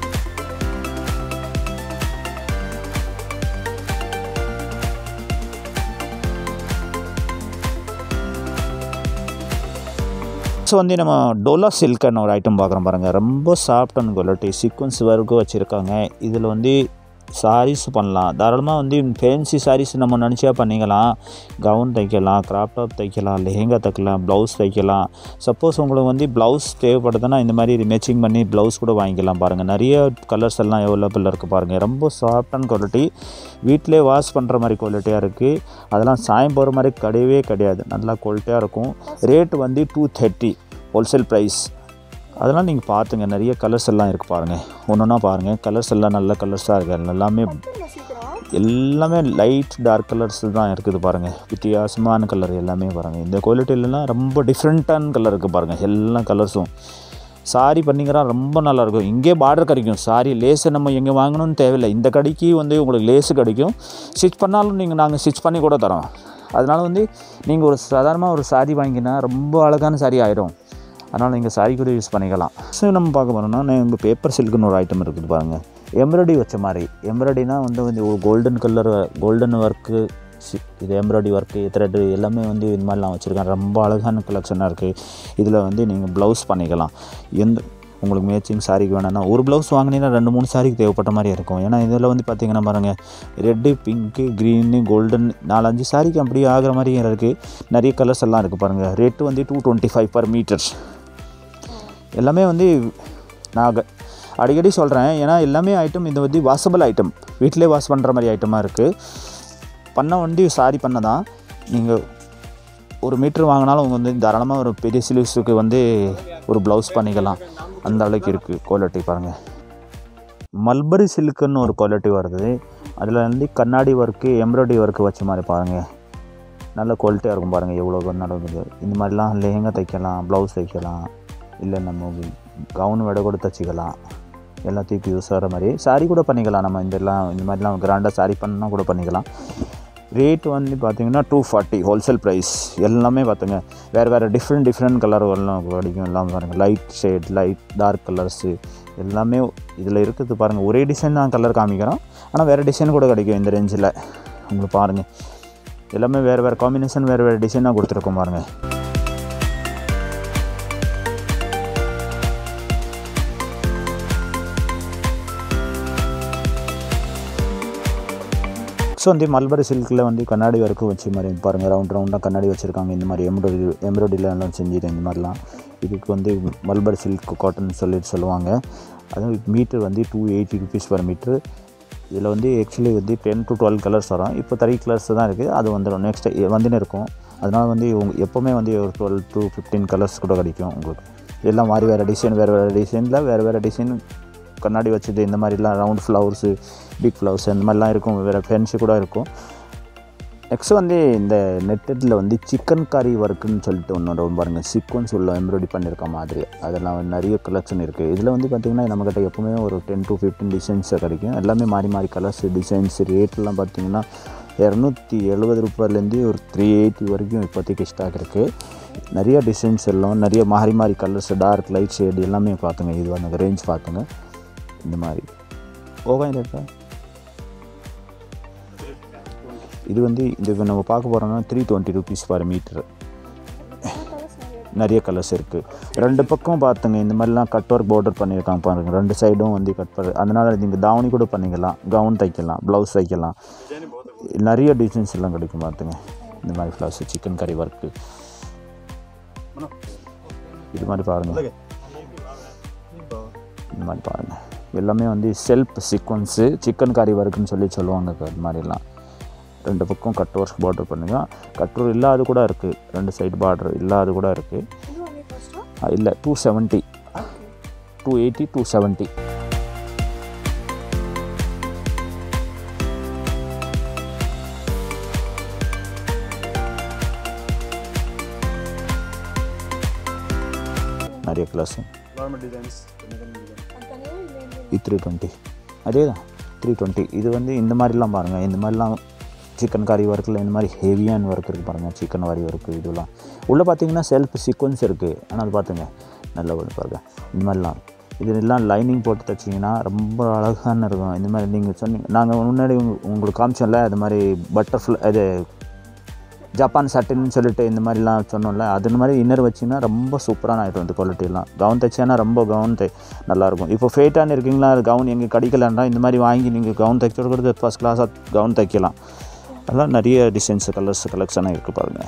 ஸோ வந்து நம்ம டோலா சில்க்னு ஒரு ஐட்டம் பார்க்குறோம் பாருங்கள் ரொம்ப சாஃப்ட் அண்ட் குவாலிட்டி சீக்வன்ஸ் ஒர்க்கும் வச்சுருக்காங்க இதில் வந்து சாரீஸ் பண்ணலாம் தாராளமாக வந்து ஃபேன்சி சாரீஸ் நம்ம நினச்சா பண்ணிக்கலாம் கவுன் தைக்கலாம் கிராப் டாப் தைக்கலாம் லெஹெங்கா தைக்கலாம் ப்ளவுஸ் தைக்கலாம் சப்போஸ் உங்களுக்கு வந்து ப்ளவுஸ் தேவைப்படுதுன்னா இந்த மாதிரி மேட்சிங் பண்ணி ப்ளவுஸ் கூட வாங்கிக்கலாம் பாருங்கள் நிறைய கலர்ஸ் எல்லாம் அவைலபிள் இருக்குது பாருங்கள் ரொம்ப சாஃப்ட் அண்ட் குவாலிட்டி வீட்டிலே வாஷ் பண்ணுற மாதிரி குவாலிட்டியாக இருக்குது அதெல்லாம் சாயம் போகிற மாதிரி கிடையவே கிடையாது நல்லா குவாலிட்டியாக இருக்கும் ரேட் வந்து டூ தேர்ட்டி ஹோல்சேல் ப்ரைஸ் அதெல்லாம் நீங்கள் பார்த்துங்க நிறைய கலர்ஸ் எல்லாம் இருக்குது பாருங்கள் ஒன்று ஒன்றா பாருங்கள் கலர்ஸ் எல்லாம் நல்ல கலர்ஸாக இருக்குது எல்லாமே எல்லாமே லைட் டார்க் கலர்ஸ் தான் இருக்குது பாருங்கள் வித்தியாசமான கலர் எல்லாமே பாருங்கள் இந்த குவாலிட்டிலலாம் ரொம்ப டிஃப்ரெண்ட்டான கலர் இருக்குது பாருங்கள் எல்லா கலர்ஸும் சாரி பண்ணிங்கன்னா ரொம்ப நல்லாயிருக்கும் இங்கே பார்டர் கிடைக்கும் சாரி லேஸை நம்ம எங்கே வாங்கணும்னு தேவையில்லை இந்த கடைக்கு வந்து உங்களுக்கு லேஸு கிடைக்கும் ஸ்டிச் பண்ணாலும் நீங்கள் நாங்கள் ஸ்டிச் பண்ணி கூட தரோம் அதனால் வந்து நீங்கள் ஒரு சாதாரணமாக ஒரு சாரி வாங்கினா ரொம்ப அழகான சாரி ஆயிடும் அதனால் நீங்கள் சாரி கூட யூஸ் பண்ணிக்கலாம் ஸோ நம்ம பார்க்க போகிறோம்னா நம்ம பேப்பர் சில்க்குன்னு ஒரு ஐட்டம் இருக்குது பாருங்கள் எம்ப்ராய்டி வச்ச மாதிரி எம்ப்ராய்டினா வந்து வந்து கோல்டன் கலர் கோல்டன் ஒர்க்கு இது எம்ப்ராய்டி ஒர்க்கு த்ரெட்டு எல்லாமே வந்து இது மாதிரிலாம் வச்சுருக்கேன் ரொம்ப அழகான கலெக்ஷனாக இருக்குது இதில் வந்து நீங்கள் ப்ளவுஸ் பண்ணிக்கலாம் எந்த உங்களுக்கு மேட்சிங் சாரிக்கு வேணும்னா ஒரு ப்ளவுஸ் வாங்கினீங்கன்னா ரெண்டு மூணு சாரிக்கு தேவைப்பட்ட மாதிரி இருக்கும் ஏன்னா இதில் வந்து பார்த்தீங்கன்னா பாருங்கள் ரெட்டு பிங்க்கு க்ரீனு கோல்டன் நாலஞ்சு சாரிக்கு அப்படியே ஆகிற மாதிரி இருக்குது நிறைய கலர்ஸ் எல்லாம் இருக்குது பாருங்கள் ரேட்டு வந்து two twenty five per metres எல்லாமே வந்து நான் க- அடிக்கடி சொல்கிறேன் ஏன்னா எல்லாமே ஐட்டம் இது வந்து வாசபிள் ஐட்டம் வீட்டிலே வாஷ் பண்ணுற மாதிரி ஐட்டமாக இருக்குது பண்ண வண்டி சாரி பண்ண தான் நீங்கள் ஒரு மீட்ரு வாங்கினாலும் உங்க வந்து தாராளமாக ஒரு பெரிய சிலிவ்ஸுக்கு வந்து ஒரு ப்ளவுஸ் பண்ணிக்கலாம் அந்த அளவுக்கு இருக்குது குவாலிட்டி பாருங்கள் மல்பரி சில்க்குன்னு ஒரு குவாலிட்டி வருது அதில் வந்து கண்ணாடி ஒர்க்கு எம்ப்ராய்டரி ஒர்க்கு வச்ச மாதிரி பாருங்கள் நல்ல குவாலிட்டியாக இருக்கும் பாருங்கள் எவ்வளோ நடக்குது இந்த மாதிரிலாம் லெஹங்கா தைக்கலாம் ப்ளவுஸ் தைக்கலாம் இல்லை நம்ம கவுன் விட கூட தைச்சிக்கலாம் எல்லாத்துக்கும் யூஸ் ஆகிற மாதிரி சாரி கூட பண்ணிக்கலாம் நம்ம இதெல்லாம் இந்த மாதிரிலாம் கிராண்டாக சாரி பண்ணால் கூட பண்ணிக்கலாம் ரேட் வந்து பார்த்தீங்கன்னா டூ ஃபார்ட்டி ஹோல்சேல் ப்ரைஸ் எல்லாமே பார்த்துங்க வேறு வேறு டிஃப்ரெண்ட் டிஃப்ரெண்ட் கலர்கள்லாம் கிடைக்கும் எல்லாம் பாருங்கள் light shade light dark colours எல்லாமே இதில் இருக்குது பாருங்கள் ஒரே டிசைன் தான் கலர் காமிக்கிறோம் ஆனால் வேறு டிசைன் கூட கிடைக்கும் இந்த ரேஞ்சில் உங்களுக்கு பாருங்கள் எல்லாமே வேறு வேறு காம்பினேஷன் வேறு வேறு டிசைனாக கொடுத்துருக்கோம் பாருங்கள் ஸோ வந்து மல்பரி சில்கில் வந்து கண்ணாடி ஒர்க்கு வச்ச மாதிரி பாருங்கள் ரவுண்ட் ரவுண்டாக கண்ணாடி வச்சுருக்காங்க இந்த மாதிரி எம்ப்ராய்டரி எம்ப்ராய்டரியில் எல்லாம் செஞ்சுட்டு இந்த மாதிரிலாம் இதுக்கு வந்து மல்பரி சில்க் காட்டன் சொல்லிட்டு சொல்லுவாங்க அதுவும் மீட்டர் வந்து two eighty rupees per metre இதில் வந்து ஆக்சுவலி வந்து டென் டு டுவெல் கலர்ஸ் வரும் இப்போ த்ரீ கலர்ஸ் தான் இருக்குது அது வந்துடும் நெக்ஸ்ட் வந்துன்னு இருக்கும் அதனால் வந்து உங்க எப்போவுமே வந்து ஒரு டுவெல் டு ஃபிஃப்டீன் கலர்ஸ் கூட கிடைக்கும் உங்களுக்கு எல்லாம் மாதிரி வேறு டிசைன் வேறு வேறு டிசைனில் வேறு வேறு டிசைன் கண்ணாடி வச்சது இந்த மாதிரிலாம் ரவுண்ட் ஃப்ளவர்ஸு பிக் ஃப்ளவர்ஸ் இந்த மாதிரிலாம் இருக்கும் வேறு ஃபென்ஸு கூட இருக்கும் நெக்ஸ்ட் வந்து இந்த நெட்டடில் வந்து சிக்கன் கறி ஒர்க்குன்னு சொல்லிட்டு ஒன்று ரொம்ப பாருங்கள் சீக்வன்ஸ் உள்ள எம்ப்ராய்டரி பண்ணியிருக்க மாதிரி அதெல்லாம் நிறைய கலெக்ஷன் இருக்குது இதில் வந்து பார்த்திங்கன்னா நம்மக்கிட்ட எப்போவுமே ஒரு டென் டு ஃபிஃப்டீன் டிசைன்ஸை கிடைக்கும் எல்லாமே மாறி மாறி கலர்ஸ் டிசைன்ஸ் ரேட்லாம் பார்த்திங்கன்னா இரநூத்தி எழுபது ரூபாயிலேருந்து ஒரு த்ரீ எயிட்டி வரைக்கும் இப்போதைக்கு ஸ்டாக் இருக்குது நிறைய டிசைன்ஸ் எல்லாம் நிறைய மாறி மாறி கலர்ஸ் டார்க் லைட் ஷேடு எல்லாமே பார்த்துங்க இது வந்து ரேஞ்ச் பார்த்துங்க இந்த மாதிரி ஓகே இருக்கா இது வந்து இது இப்ப நம்ம பார்க்க போகிறோம்னா three twenty rupees per metre நிறைய கலர்ஸ் இருக்குது ரெண்டு பக்கம் பார்த்துங்க இந்த மாதிரிலாம் கட் ஒர்க் பார்டர் பண்ணியிருக்காங்க பாருங்க ரெண்டு சைடும் வந்து கட் பண்ண அதனால் நீங்கள் தாவணி கூட பண்ணிக்கலாம் கவுன் தைக்கலாம் ப்ளவுஸ் தைக்கலாம் நிறைய டிசைன்ஸ் எல்லாம் கிடைக்கும் பார்த்துங்க இந்த மாதிரி ஃப்ளவுஸ் சிக்கன் கறி ஒர்க்கு இது மாதிரி பாருங்கள் இந்த மாதிரி பாருங்கள் எல்லாமே வந்து செல்ஃப் சீக்வன்ஸு சிக்கன் கறி ஒர்க்குன்னு சொல்லி சொல்லுவாங்க அது மாதிரிலாம் ரெண்டு பக்கம் கட் ஒர்க் பார்டர் பண்ணுங்க கட் ஒர்க் இல்லாத கூட இருக்குது ரெண்டு சைடு பார்டர் இல்லாத கூட இருக்குது இல்லை two seventy two eighty two seventy நிறைய கிளாஸு நார்மல் டிசைன்ஸ் கொஞ்சம் கொஞ்சம் டிசைன் இது த்ரீ டுவெண்ட்டி அதே தான் த்ரீ டுவெண்ட்டி இது வந்து இந்த மாதிரிலாம் பாருங்கள் இந்த மாதிரிலாம் சிக்கன் கறி ஒர்க்கில் இந்த மாதிரி ஹெவியான ஒர்க் இருக்குது பாருங்கள் சிக்கன் கறி ஒர்க்கு இதெல்லாம் உள்ளே பார்த்தீங்கன்னா செல்ஃப் சீக்வன்ஸ் இருக்குது ஆனால் அது பார்த்துங்க நல்ல ஒரு பாருங்க இந்த மாதிரிலாம் இது எல்லாம் லைனிங் போட்டு தைச்சிங்கன்னா ரொம்ப அழகான இருக்கும் இந்த மாதிரி நீங்கள் சொன்னீங்க நாங்கள் முன்னாடி உங்க- உங்களுக்கு காமிச்சோம்ல அது மாதிரி பட்டர்ஃப்ளை இது ஜப்பான் சட்டின்னு சொல்லிட்டு இந்த மாதிரிலாம் சொன்னோம்ல அது மாதிரி இன்னர் வச்சிங்கன்னா ரொம்ப சூப்பரான ஆகிடும் இந்த குவாலிட்டிலாம் கவுன் தைச்சேன்னா ரொம்ப கவுன் தை நல்லாயிருக்கும் இப்போ ஃபேட்டான இருக்கீங்களா கவுன் எங்கே கிடைக்கலன்னா இந்த மாதிரி வாங்கி நீங்கள் கவுன் தைச்சு கொடுக்குறது ஃபஸ்ட் கிளாஸாக கவுன் தைக்கலாம் அதெல்லாம் நிறைய டிசைன்ஸ் கலர்ஸ் கலெக்ஷனாக இருக்குது பாருங்கள்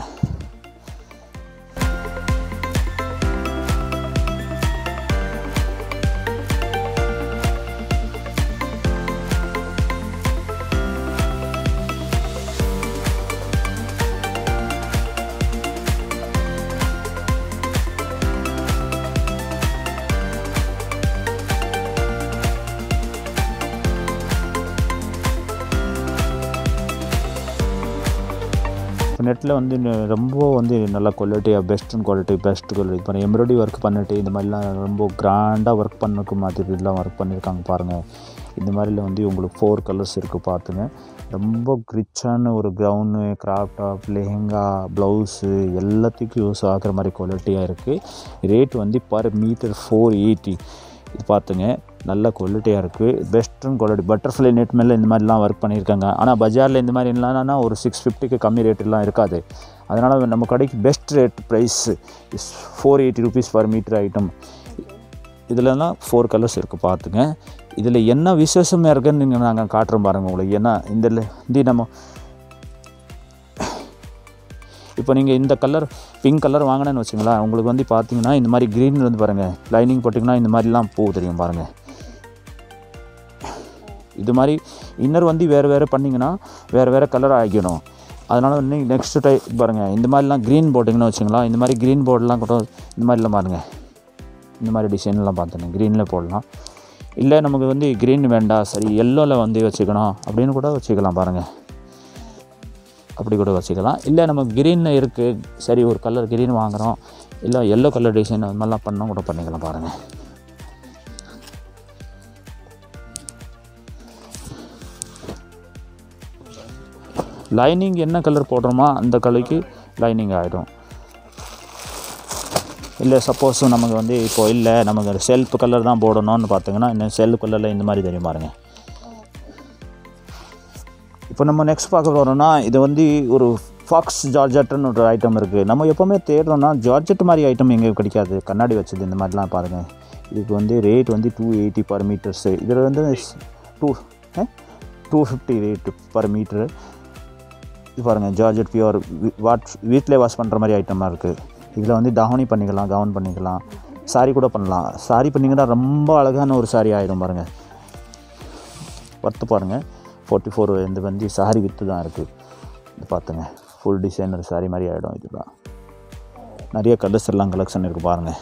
இப்போ நெட்டில் வந்து ந- ரொம்ப வந்து நல்ல குவாலிட்டியாக பெஸ்ட் குவாலிட்டி பெஸ்ட் குவாலிட்டி இப்போ எம்ப்ராய்டரி ஒர்க் பண்ணிட்டு இந்த மாதிரிலாம் ரொம்ப கிராண்டாக ஒர்க் பண்ணுக்கு மாதிரிலாம் ஒர்க் பண்ணியிருக்காங்க பாருங்கள் இந்த மாதிரில வந்து உங்களுக்கு ஃபோர் கலர்ஸ் இருக்குது பார்த்துங்க ரொம்ப ரிச்சான ஒரு gown crop top lehenga blouse எல்லாத்துக்கும் யூஸ் ஆகிற மாதிரி குவாலிட்டியாக இருக்குது ரேட் வந்து பர் மீட்டர் ஃபோர் எயிட்டி இது பார்த்துங்க நல்ல குவாலிட்டியாக இருக்குது பெஸ்ட்டும் குவாலிட்டி பட்டர்ஃப்ளை நெட் மேலே இந்த மாதிரிலாம் ஒர்க் பண்ணியிருக்காங்க ஆனால் பஜாரில் இந்த மாதிரி இல்லைனா ஒரு சிக்ஸ் ஃபிஃப்டிக்கு கம்மி ரேட்டெலாம் இருக்காது அதனால் நம்ம கடைக்கு best rate price is four eighty rupees per metre item இதுலலாம் ஃபோர் கலர்ஸ் இருக்குது பார்த்துங்க இதில் என்ன விசேஷமாக இருக்குன்னு நீங்கள் நாங்கள் காட்டுறோம் பாருங்கள் உங்களுக்கு ஏன்னா இந்த இந்த நம்ம இப்போ நீங்கள் இந்த கலர் பிங்க் கலர் வாங்கினேன்னு வச்சுங்களேன் உங்களுக்கு வந்து பார்த்தீங்கன்னா இந்த மாதிரி க்ரீன் வந்து பாருங்கள் லைனிங் போட்டிங்கன்னா இந்த மாதிரிலாம் பூ தெரியும் பாருங்கள் இது மாதிரி இன்னர் வந்து வேறு வேறு பண்ணிங்கன்னா வேறு வேறு கலர் ஆகிடும் அதனால் வந்து நெக்ஸ்ட் டை பாருங்கள் இந்த மாதிரிலாம் க்ரீன் போட்டிங்கன்னு வச்சுங்களேன் இந்த மாதிரி க்ரீன் போர்டெலாம் கூட இந்த மாதிரிலாம் பாருங்கள் இந்த மாதிரி டிசைன்லாம் பார்த்துங்க க்ரீனில் போடலாம் இல்லை நமக்கு வந்து க்ரீன் வேண்டாம் சரி எல்லோவில் வந்து வச்சுக்கணும் அப்படின்னு கூட வச்சுக்கலாம் பாருங்கள் அப்படி கூட வச்சுக்கலாம் இல்லை நம்ம க்ரீன் இருக்குது சரி ஒரு கலர் க்ரீன் வாங்குகிறோம் இல்லை எல்லோ கலர் டிசைன் அது மாதிரிலாம் பண்ணால் கூட பண்ணிக்கலாம் பாருங்கள் லைனிங் என்ன கலர் போடுறோமோ அந்த கலருக்கு லைனிங் ஆகிடும் இல்லை சப்போஸ் நமக்கு வந்து இப்போ இல்லை நமக்கு செல்ஃப் கலர் தான் போடணும்னு பார்த்தீங்கன்னா இந்த செல்ஃப் கலரில் இந்த மாதிரி தெரியும் பாருங்க இப்போ நம்ம நெக்ஸ்ட் பார்க்க போகிறோம்னா இது வந்து ஒரு ஃபாக்ஸ் ஜார்ஜெட்டுன்னு ஒரு ஐட்டம் இருக்குது நம்ம எப்போவுமே தேடுறோம்னா ஜார்ஜெட் மாதிரி ஐட்டம் எங்கே கிடைக்காது கண்ணாடி வச்சது இந்த மாதிரிலாம் பாருங்கள் இதுக்கு வந்து ரேட் வந்து டூ எயிட்டி பர் மீட்டர்ஸு இதில் வந்து two two fifty rate per metre இது பாருங்கள் ஜார்ஜெட் பியூர் வாட் வீட்டிலே வாஷ் பண்ணுற மாதிரி ஐட்டமாக இருக்குது இதில் வந்து தாவணி பண்ணிக்கலாம் கவுன் பண்ணிக்கலாம் சாரி கூட பண்ணலாம் சாரி பண்ணிங்கன்னா ரொம்ப அழகான ஒரு சாரி ஆகிடும் பாருங்கள் ஒர்த்து பாருங்கள் ஃபோர்ட்டி ஃபோர் இந்த வந்து சாரி வித்து தான் இருக்குது இது பார்த்துங்க ஃபுல் டிசைனர் சாரி மாதிரி ஆகிடும் இதுதான் நிறைய கலர்ஸ் எல்லாம் கலெக்ஷன் இருக்குது பாருங்கள்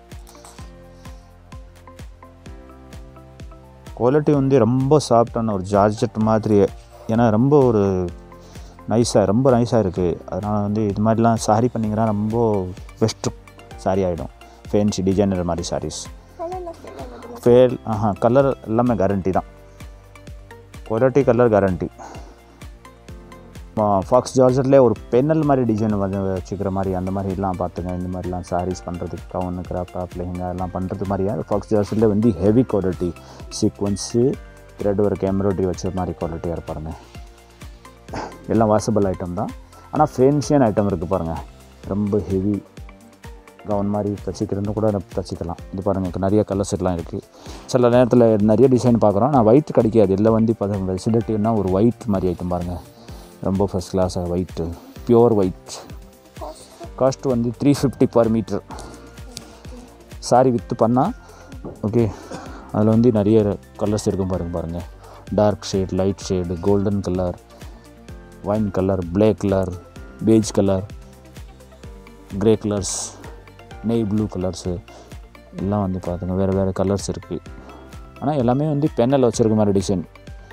குவாலிட்டி வந்து ரொம்ப சாஃப்டான ஒரு ஜார்ஜெட் மாதிரி ஏன்னா ரொம்ப ஒரு நைஸாக ரொம்ப நைஸாக இருக்குது அதனால் வந்து இது மாதிரிலாம் சாரி பண்ணிங்கன்னா ரொம்ப பெஸ்ட்டு சாரி ஆகிடும் ஃபேன்சி டிசைனர் மாதிரி சாரீஸ் ஃபேல் ஆஹா கலர் எல்லாமே கேரண்டி தான் குவாலிட்டி கலர் கேரண்டி ஃபாக்ஸ் ஜார்ஜர்லேயே ஒரு பென்னல் மாதிரி டிசைன் வந்து வச்சுக்கிற மாதிரி அந்த மாதிரிலாம் பார்த்துங்க இந்த மாதிரிலாம் சாரீஸ் பண்ணுறதுக்கு கவுனு கிராப் டாப் லெஹங்கா எல்லாம் பண்ணுறது மாதிரியா ஃபாக்ஸ் ஜார்ஜரில் வந்து heavy quality sequins thread work embroidery வச்ச மாதிரி குவாலிட்டியாக இருப்பாருங்க எல்லாம் வாசபிள் ஐட்டம் தான் ஆனால் ஃபேன்சியான ஐட்டம் இருக்குது பாருங்கள் ரொம்ப ஹெவி கவுன் மாதிரி தச்சிக்கிறது கூட தச்சிக்கலாம் இது பாருங்கள் நிறைய கலர்ஸ் எல்லாம் இருக்குது சில நேரத்தில் நிறைய டிசைன் பார்க்குறோம் நான் ஒயிட் கிடைக்காது இல்லை வந்து இப்போ ஃபெசிலிட்டின்னா ஒரு ஒயிட் மாதிரி ஐட்டம் பாருங்கள் ரொம்ப ஃபஸ்ட் கிளாஸாக ஒயிட்டு பியோர் ஒயிட் காஸ்ட் வந்து three fifty per metre sari with பண்ணால் ஓகே அதில் வந்து நிறைய கலர்ஸ் இருக்கும் பாருங்கள் பாருங்கள் dark shade light shade golden colour wine colour black colour beige colour grey colours navy blue colours எல்லாம் வந்து பார்த்துங்க வேறு வேறு கலர்ஸ் இருக்குது ஆனால் எல்லாமே வந்து பென்னில் வச்சுருக்க மாதிரி டிசைன்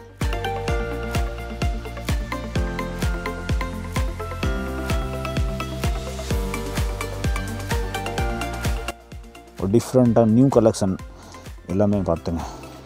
ஒரு டிஃப்ரெண்ட்டாக நியூ கலெக்ஷன் எல்லாமே பார்த்துங்க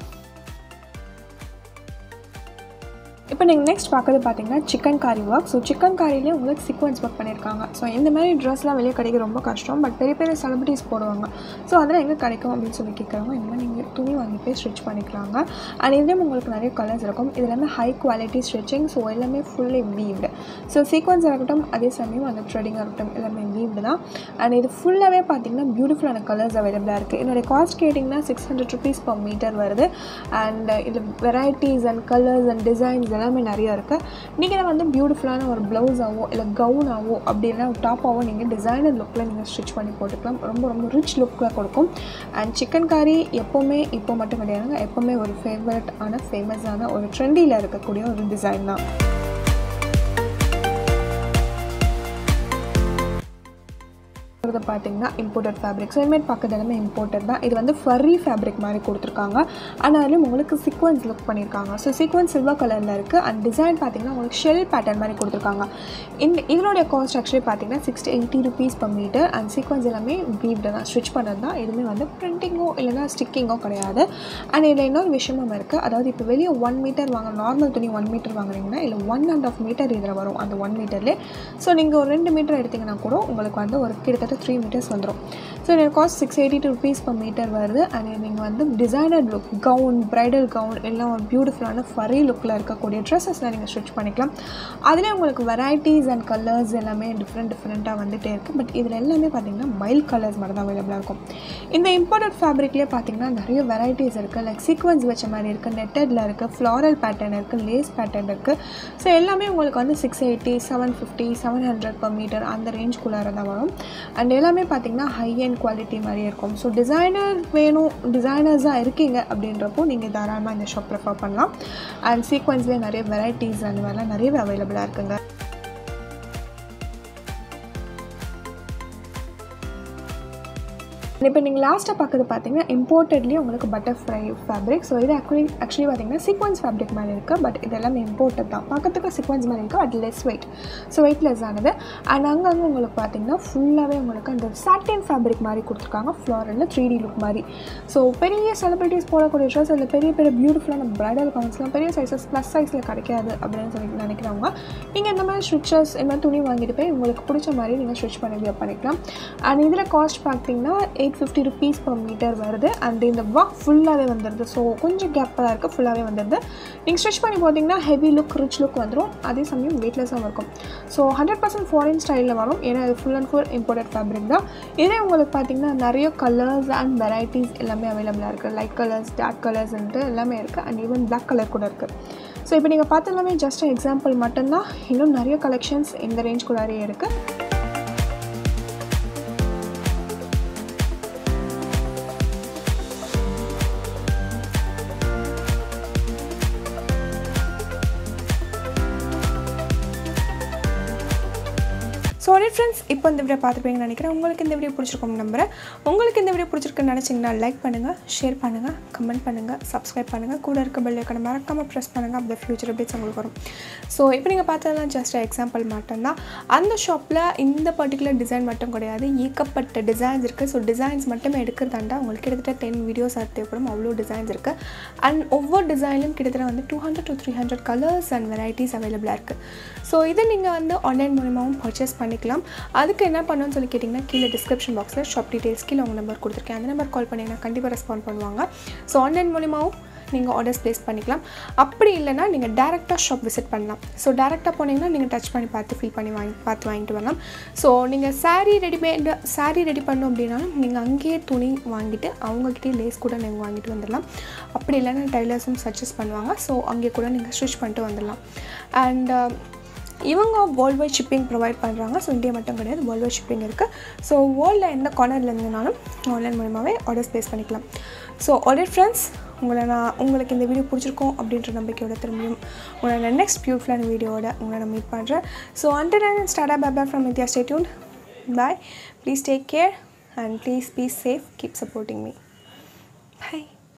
இப்போ நீங்கள் நெக்ஸ்ட் பார்க்குறது பார்த்தீங்கன்னா சிக்கன் காரி ஒர்க் ஸோ சிக்கன் காரிலேயே உங்களுக்கு சீக்வன்ஸ் ஒர்க் பண்ணியிருக்காங்க ஸோ இந்த மாதிரி ட்ரெஸ்லாம் வெளியே கிடைக்க ரொம்ப கஷ்டம் பட் பெரிய பெரிய செலிபிரிட்டிஸ் போடுவாங்க ஸோ அதெல்லாம் எங்கே கிடைக்கும் அப்படின்னு சொல்லி கேட்குறவங்க இந்த மாதிரி நீங்கள் துணி வாங்கி போய் ஸ்டிச் பண்ணிக்கிறாங்க அண்ட் இதுலேயும் உங்களுக்கு நிறைய கலர்ஸ் இருக்கும் இது எல்லாமே ஹை குவாலிட்டி ஸ்டிச்சிங் ஸோ எல்லாமே ஃபுல்லி வீவ்டு ஸோ சீக்வன்ஸ் இருக்கட்டும் அதே சமயம் அந்த த்ரெடிங் இருக்கட்டும் எல்லாமே வீவ்டு தான் அண்ட் இது ஃபுல்லாகவே பார்த்தீங்கன்னா பியூட்டிஃபுல்லான கலர்ஸ் அவைலபிளாக இருக்குது என்னுடைய காஸ்ட் கேட்டிங்கன்னா six hundred rupees per metre வருது அண்ட் இதில் varieties and colours and designs எல்லாமே நிறையா இருக்குது நீங்கள் இதை வந்து பியூட்டிஃபுல்லான ஒரு ப்ளவுஸாவோ இல்லை கவுனாவோ அப்படி இல்லைனா ஒரு டாப்பாவோ நீங்கள் டிசைனர் லுக்கில் நீங்கள் ஸ்டிச் பண்ணி போட்டுக்கலாம் ரொம்ப ரொம்ப ரிச் லுக்கில் கொடுக்கும் அண்ட் சிக்கன் காரி எப்போவுமே இப்போ மட்டும் கிடையாதுங்க எப்போவுமே ஒரு ஃபேவரட் ஆன ஃபேமஸான ஒரு ட்ரெண்டியில் இருக்கக்கூடிய ஒரு டிசைன் தான் இது பார்த்தீங்கன்னா இம்போர்ட்டட் ஃபேப்ரிக் ஸோ இனிமேல் பார்க்கறது எல்லாமே இம்போர்ட்டட் தான் இது வந்து ஃபர்ரி ஃபேப்ரிக் மாதிரி கொடுத்துருக்காங்க ஆனாலும் உங்களுக்கு சீக்வன்ஸ் லுக் பண்ணியிருக்காங்க ஸோ சீக்வன்ஸ் சில்வர் கலரில் இருக்குது அண்ட் டிசைன் பார்த்தீங்கன்னா உங்களுக்கு ஷெல் பேட்டர்ன் மாதிரி கொடுத்துருக்காங்க இந்த இதனுடைய காஸ்ட் ஆக்சுவலி பார்த்தீங்கன்னா sixty eighty rupees per metre and sequins எல்லாமே வீவ்டு தான் ஸ்டிச் பண்ணது தான் எதுவுமே வந்து பிரிண்டிங்கோ இல்லைனா ஸ்டிக்கிங்கோ கிடையாது அண்ட் இதில் இன்னொரு விஷயமும் இருக்குது அதாவது இப்போ வெளியே ஒன் மீட்டர் வாங்க நார்மல் துணி ஒன் மீட்டர் வாங்குறீங்கன்னா இல்லை ஒன் அண்ட் ஆஃப் மீட்டர் இதில் வரும் அந்த ஒன் மீட்டர்லேயே ஸோ நீங்கள் ஒரு ரெண்டு மீட்டர் எடுத்திங்கன்னா கூட உங்களுக்கு வந்து ஒரு கிட்டத்தட்ட த்ரீ மீட்டர்ஸ் வந்துடும் ஸோ இதோட cost six eighty two rupees per metre வருது அண்ட் நீங்கள் வந்து designer look gown bridal gown எல்லாம் ஒரு பியூட்டிஃபுல்லான ஃபரி லுக்கில் இருக்கக்கூடிய ட்ரெஸ்ஸஸ்லாம் நீங்கள் ஸ்டிச் பண்ணிக்கலாம் அதிலே உங்களுக்கு வெரைட்டிஸ் அண்ட் கலர்ஸ் எல்லாமே டிஃப்ரெண்ட் டிஃப்ரெண்ட்டாக வந்துகிட்டே இருக்குது பட் இதில் எல்லாமே பார்த்தீங்கன்னா மைல்ட் கலர்ஸ் மட்டும் தான் அவைலபிளாக இருக்கும் இந்த இம்போர்ட்டட் ஃபேப்ரிக்லேயே பார்த்தீங்கன்னா நிறைய வெரைட்டிஸ் இருக்குது லைக் சீக்வன்ஸ் வச்ச மாதிரி இருக்குது நெட்டடில் இருக்குது ஃப்ளாரல் பேட்டர்ன் இருக்குது லேஸ் பேட்டர்ன் இருக்குது ஸோ எல்லாமே உங்களுக்கு வந்து six eighty seven fifty seven hundred per metre அந்த ரேஞ்ச்குள்ளார தான் வரும் அண்ட் எல்லாமே பார்த்தீங்கன்னா ஹை அண்ட் குவாலிட்டி மாதிரி இருக்கும் ஸோ டிசைனர் வேணும் டிசைனர்ஸாக இருக்கீங்க அப்படின்றப்போ நீங்கள் தாராளமாக இந்த ஷாப் ப்ரிஃபர் பண்ணலாம் அண்ட் சீக்வன்ஸ்லேயே நிறைய வெரைட்டிஸ் அந்த மாதிரிலாம் நிறையவே அவைலபிளாக இருக்குங்க இப்போ நீங்கள் லாஸ்ட்டாக பார்க்குறது பார்த்தீங்கன்னா இம்போர்ட்டட்லேயே உங்களுக்கு பட்டர்ஃப்ளை ஃபேப்ரிக் ஸோ இது ஆக்சுவலி ஆக்சுவலி பார்த்தீங்கன்னா சீக்வன்ஸ் ஃபேப்ரிக் மாதிரி இருக்குது பட் இது எல்லாமே இம்போர்ட்டட் தான் பார்க்கறதுக்கு சீக்வன்ஸ் மாதிரி இருக்குது அது லெஸ் வெயிட் ஸோ வெயிட்லெஸ் ஆனது அண்ட் அங்கங்கே உங்களுக்கு பார்த்தீங்கன்னா ஃபுல்லாகவே உங்களுக்கு அந்த சாட்டின் ஃபேப்ரிக் மாதிரி கொடுத்துருக்காங்க ஃப்ளாரில் த்ரீ டி லுக் மாதிரி ஸோ பெரிய செலிபிரிட்டிஸ் போடக்கூடிய ட்ரெஸ் அதில் பெரிய பெரிய பியூட்டிஃபுல்லான ப்ரைடல் கவுன்ஸ்லாம் பெரிய சைஸஸ் ப்ளஸ் சைஸில் கிடைக்காது அப்படின்னு சொல்லி நினைக்கிறவங்க நீங்கள் இந்த மாதிரி ஸ்டிச்சஸ் இந்த மாதிரி துணி வாங்கிட்டு போய் உங்களுக்கு பிடிச்ச மாதிரி நீங்கள் ஸ்டிச் பண்ணி வியர் பண்ணிக்கலாம் அண்ட் இதில் காஸ்ட் பார்த்தீங்கன்னா eight fifty rupees per metre வருது அண்ட் இந்த ஒர்க் ஃபுல்லாகவே வந்துடுது ஸோ கொஞ்சம் கேப்பாக இருக்குது ஃபுல்லாகவே வந்துடுது நீங்கள் ஸ்டிச் பண்ணி பார்த்தீங்கன்னா ஹெவி லுக் ரிச் லுக் வந்துடும் அதே சமயம் வெயிட்லெஸ்ஸாகவும் இருக்கும் ஸோ ஹண்ட்ரட் பர்சன்ட் ஃபாரின் ஸ்டைலில் வரும் ஏன்னா இது full and full imported fabric தான் இதே உங்களுக்கு பார்த்தீங்கன்னா நிறைய கலர்ஸ் அண்ட் வெரைட்டிஸ் எல்லாமே அவைலபிளாக இருக்குது லைட் கலர்ஸ் டார்க் கலர்ஸ்ன்ட்டு எல்லாமே இருக்குது அண்ட் ஈவன் பிளாக் கலர் கூட இருக்குது ஸோ இப்போ நீங்கள் பார்த்த எல்லாமே ஜஸ்ட் எக்ஸாம்பிள் மட்டும்தான் இன்னும் நிறைய கலெக்ஷன்ஸ் இந்த ரேஞ்ச்குள்ளாரே இருக்குது ஸோ ஒரே ஃப்ரெண்ட்ஸ் இப்போ இந்த வீடியோ பார்த்துருப்பீங்கன்னு நினைக்கிறேன் உங்களுக்கு இந்த வீடியோ பிடிச்சிருக்கும் நம்புறேன் உங்களுக்கு இந்த வீடியோ பிடிச்சிருக்குன்னு நினச்சிங்கன்னா லைக் பண்ணுங்கள் ஷேர் பண்ணுங்கள் கமெண்ட் பண்ணுங்கள் சப்ஸ்கிரைப் பண்ணுங்கள் கூட இருக்க பெல் ஐக்கனை மறக்காமல் ப்ரெஸ் பண்ணுங்கள் அப்படி ஃபியூச்சர் அப்டேட்ஸ் உங்களுக்கு வரும் ஸோ இப்போ நீங்கள் பார்த்ததெல்லாம் ஜஸ்ட் எக்ஸாம்பிள் மட்டும்தான் அந்த ஷாப்பில் இந்த பர்டிகுலர் டிசைன் மட்டும் கிடையாது ஏகப்பட்ட டிசைன்ஸ் இருக்குது ஸோ டிசைன்ஸ் மட்டுமே எடுக்கிறதாண்டா உங்களுக்கு கிட்டத்தட்ட டென் வீடியோஸ் அது தேவைப்படும் அவ்வளோ டிசைன்ஸ் இருக்குது அண்ட் ஒவ்வொரு டிசைன்லையும் கிட்டத்தட்ட வந்து two hundred to three hundred colours and varieties அவைலபிளாக இருக்குது ஸோ இதை நீங்கள் வந்து ஆன்லைன் மூலியமாகவும் பர்ச்சேஸ் பண்ணிக்கலாம் அதுக்கு என்ன பண்ணணும்னு சொல்லி கேட்டிங்கன்னா கீழே டிஸ்கிரிப்ஷன் பாக்ஸில் ஷாப் டீட்டெயில்ஸ் கீழே உங்கள் நம்பர் கொடுத்துருக்கேன் அந்த நம்பர் கால் பண்ணிங்கன்னா கண்டிப்பாக ரெஸ்பாண்ட் பண்ணுவாங்க ஸோ ஆன்லைன் மூலியமாகவும் நீங்கள் ஆர்டர்ஸ் ப்ளேஸ் பண்ணிக்கலாம் அப்படி இல்லைனா நீங்கள் டேரெக்டாக ஷாப் விசிட் பண்ணலாம் ஸோ டேரெக்டாக போனீங்கன்னா நீங்கள் டச் பண்ணி பார்த்து ஃபீல் பண்ணி வாங்கி பார்த்து வாங்கிட்டு வரலாம் ஸோ நீங்கள் saree ரெடிமேட் saree ரெடி பண்ணோம் அப்படின்னாலும் நீங்கள் அங்கேயே துணி வாங்கிட்டு அவங்கக்கிட்டே லேஸ் கூட நீங்கள் வாங்கிட்டு வந்துடலாம் அப்படி இல்லைன்னா டைலர்ஸும் சஜஸ்ட் பண்ணுவாங்க ஸோ அங்கே கூட நீங்கள் ஸ்டிச் பண்ணிட்டு வந்துடலாம் அண்ட் இவங்க வேர்ல்டு வைட் ஷிப்பிங் ப்ரொவைட் பண்ணுறாங்க ஸோ இந்தியா மட்டும் கிடையாது வேர்ல்டு வைட் ஷிப்பிங் இருக்குது ஸோ வேர்ல்டில் எந்த கார்னரில் இருந்தனாலும் ஆன்லைன் மூலமாகவே ஆர்டர்ஸ் ப்ளேஸ் பண்ணிக்கலாம் ஸோ ஆல்ரெடி ஃப்ரெண்ட்ஸ் உங்களை நான் உங்களுக்கு இந்த வீடியோ பிடிச்சிருக்கோம் அப்படின்ற நம்பிக்கையோட திரும்பியும் உங்களை நான் நெக்ஸ்ட் பியூட்டிஃபுல்லான வீடியோட உங்களை நான் மீட் பண்ணுறேன் ஸோ அண்டர் அண்ட் ஸ்டார்ட் பேபா from India stay tuned bye please take care and please be safe keep supporting me by